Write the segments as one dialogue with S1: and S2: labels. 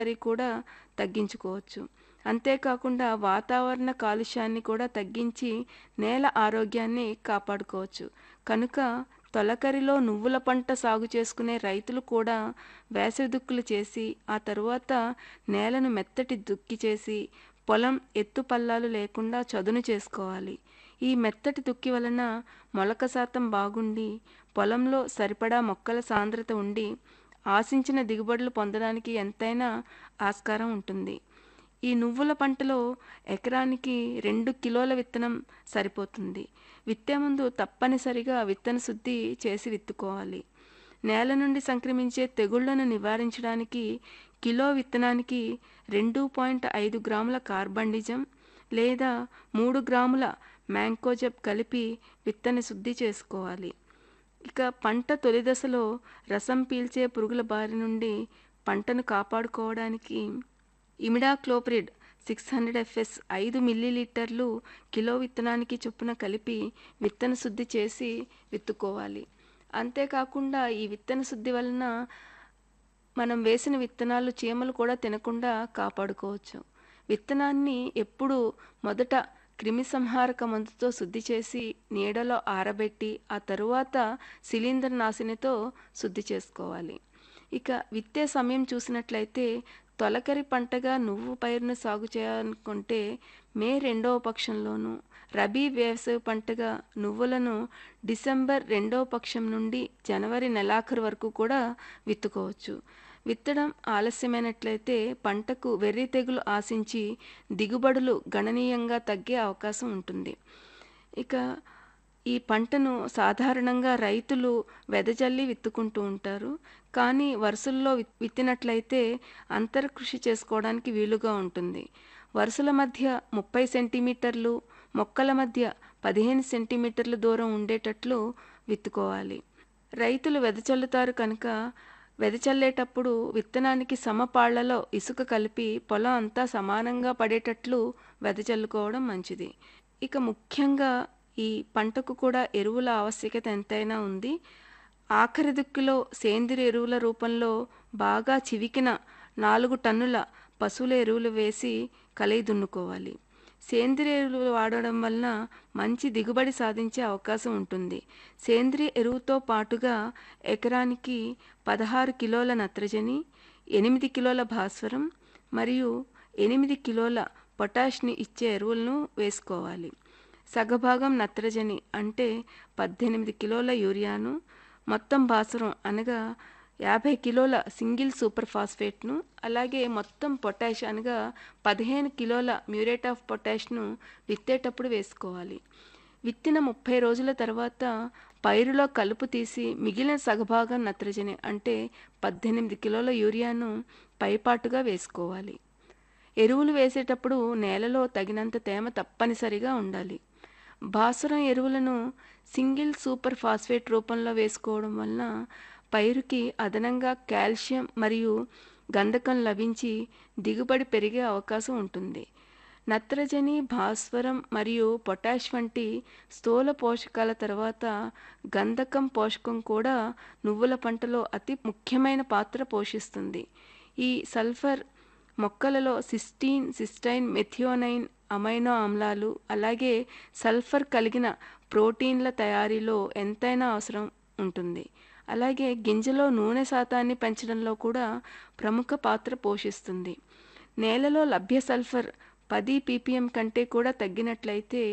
S1: తయారీ కూడా తగ్గించుకోవచ్చు అంతేకాకుండా వాతావరణ కాలుష్యాన్ని కూడా తగ్గించి నేల ఆరోగ్యాన్ని కాపాడుకోవచ్చు కనుక తొలకరిలో నువ్వుల పంట సాగు చేసుకునే రైతులు కూడా వేసవి దుక్కులు చేసి ఆ తరువాత నేలను మెత్తటి దుక్కి చేసి పొలం ఎత్తు పల్లాలు లేకుండా చదును చేసుకోవాలి ఈ మెత్తటి దుక్కి వలన మొలక శాతం బాగుండి పొలంలో సరిపడా మొక్కల సాంద్రత ఉండి ఆశించిన దిగుబడులు పొందడానికి ఎంతైనా ఆస్కారం ఉంటుంది ఈ నువ్వుల పంటలో ఎకరానికి రెండు కిలోల విత్తనం సరిపోతుంది విత్తే ముందు తప్పనిసరిగా విత్తన శుద్ధి చేసి విత్తుకోవాలి నేల నుండి సంక్రమించే తెగుళ్లను నివారించడానికి కిలో విత్తనానికి రెండు పాయింట్ ఐదు గ్రాముల కార్బండిజం లేదా మూడు గ్రాముల మ్యాంకోజెబ్ కలిపి విత్తన శుద్ధి చేసుకోవాలి ఇక పంట తొలి దశలో రసం పీల్చే పురుగుల బారి నుండి పంటను కాపాడుకోవడానికి ఇమిడాక్లోప్రిడ్ సిక్స్ హండ్రెడ్ ఎఫ్ఎస్ ఐదు మిల్లీలీటర్లు కిలో విత్తనానికి చొప్పున కలిపి విత్తన శుద్ధి చేసి విత్తుకోవాలి అంతేకాకుండా ఈ విత్తన శుద్ధి వలన మనం వేసిన విత్తనాలు చీమలు కూడా తినకుండా కాపాడుకోవచ్చు విత్తనాన్ని ఎప్పుడు మొదట క్రిమిసంహారక మందుతో శుద్ధి చేసి నీడలో ఆరబెట్టి ఆ తరువాత సిలిండర్ నాశినితో శుద్ధి చేసుకోవాలి ఇక విత్తే సమయం చూసినట్లయితే తొలకరి పంటగా నువ్వు పైరును సాగు చేయాలనుకుంటే మే రెండవ పక్షంలోనూ రబీ వేసవి పంటగా నువ్వులను డిసెంబర్ రెండవ పక్షం నుండి జనవరి నెలాఖరు వరకు కూడా విత్తుకోవచ్చు విత్తడం ఆలస్యమైనట్లయితే పంటకు వెర్రి తెగులు ఆశించి దిగుబడులు గణనీయంగా తగ్గే అవకాశం ఉంటుంది ఇక ఈ పంటను సాధారణంగా రైతులు వెదజల్లి విత్తుకుంటూ ఉంటారు కానీ వరుసల్లో విత్తినట్లయితే అంతర కృషి చేసుకోవడానికి వీలుగా ఉంటుంది వరుసల మధ్య ముప్పై సెంటీమీటర్లు మొక్కల మధ్య పదిహేను సెంటీమీటర్ల దూరం ఉండేటట్లు విత్తుకోవాలి రైతులు వెదజల్లుతారు కనుక వెదచల్లేటప్పుడు విత్తనానికి సమపాళ్లలో ఇసుక కలిపి పొలం అంతా సమానంగా పడేటట్లు వెదజల్లుకోవడం మంచిది ఇక ముఖ్యంగా ఈ పంటకు కూడా ఎరువుల ఆవశ్యకత ఎంతైనా ఉంది ఆఖరి దుక్కులో సేంద్రియ ఎరువుల రూపంలో బాగా చివికిన నాలుగు టన్నుల పశువుల ఎరువులు వేసి కలయి దున్నుకోవాలి సేంద్రియ ఎరువులు వాడడం వలన మంచి దిగుబడి సాధించే అవకాశం ఉంటుంది సేంద్రియ ఎరువుతో పాటుగా ఎకరానికి పదహారు కిలోల నత్రజని ఎనిమిది కిలోల భాస్వరం మరియు ఎనిమిది కిలోల పొటాష్ని ఇచ్చే ఎరువులను వేసుకోవాలి సగభాగం నత్రజని అంటే పద్దెనిమిది కిలోల యూరియాను మొత్తం భాస్వరం అనగా యాభై కిలోల సింగిల్ సూపర్ ఫాస్ఫేట్ను అలాగే మొత్తం పొటాష్ అనగా పదిహేను కిలోల మ్యూరేట్ ఆఫ్ పొటాష్ను విత్తేటప్పుడు వేసుకోవాలి విత్తిన ముప్పై రోజుల తర్వాత పైరులో కలుపు తీసి మిగిలిన సగభాగం నత్రజని అంటే పద్దెనిమిది కిలోల యూరియాను పైపాటుగా వేసుకోవాలి ఎరువులు వేసేటప్పుడు నేలలో తగినంత తేమ తప్పనిసరిగా ఉండాలి భాస్వరం ఎరువులను సింగిల్ సూపర్ ఫాస్ఫేట్ రూపంలో వేసుకోవడం వలన పైరుకి అదనంగా కాల్షియం మరియు గంధకం లభించి దిగుబడి పెరిగే అవకాశం ఉంటుంది నత్రజని భాస్వరం మరియు పొటాష్ వంటి స్థూల పోషకాల తర్వాత గంధకం పోషకం కూడా నువ్వుల పంటలో అతి ముఖ్యమైన పాత్ర పోషిస్తుంది ఈ సల్ఫర్ మొక్కలలో సిస్టీన్ సిస్టైన్ మెథియోనైన్ అమైనో ఆమ్లాలు అలాగే సల్ఫర్ కలిగిన ప్రోటీన్ల తయారీలో ఎంతైనా అవసరం ఉంటుంది అలాగే గింజలో నూనె శాతాన్ని పెంచడంలో కూడా ప్రముఖ పాత్ర పోషిస్తుంది నేలలో లభ్య సల్ఫర్ పది పీపీఎం కంటే కూడా తగ్గినట్లయితే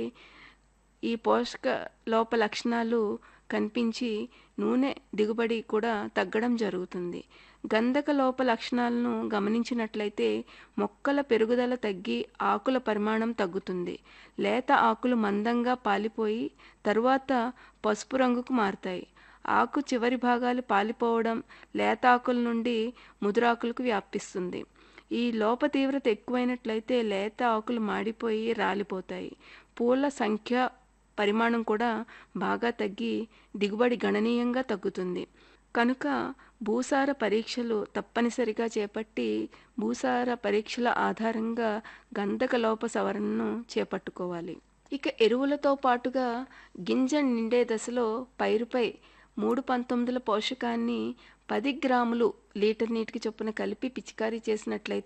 S1: ఈ పోషక లోప లక్షణాలు కనిపించి నూనె దిగుబడి కూడా తగ్గడం జరుగుతుంది గంధక లోప లక్షణాలను గమనించినట్లయితే మొక్కల పెరుగుదల తగ్గి ఆకుల పరిమాణం తగ్గుతుంది లేత ఆకులు మందంగా పాలిపోయి తరువాత పసుపు రంగుకు మారుతాయి ఆకు చివరి భాగాలు పాలిపోవడం లేత ఆకుల నుండి ముదురాకులకు వ్యాపిస్తుంది ఈ లోప తీవ్రత ఎక్కువైనట్లయితే లేత ఆకులు మాడిపోయి రాలిపోతాయి పూల సంఖ్య పరిమాణం కూడా బాగా తగ్గి దిగుబడి గణనీయంగా తగ్గుతుంది కనుక భూసార పరీక్షలు తప్పనిసరిగా చేపట్టి భూసార పరీక్షల ఆధారంగా గంధక లోప సవరణను చేపట్టుకోవాలి ఇక ఎరువులతో పాటుగా గింజ నిండే దశలో పైరుపై మూడు పంతొమ్మిదిల పోషకాన్ని పది గ్రాములు లీటర్ నీటికి చొప్పున కలిపి పిచికారీ చేసినట్లయితే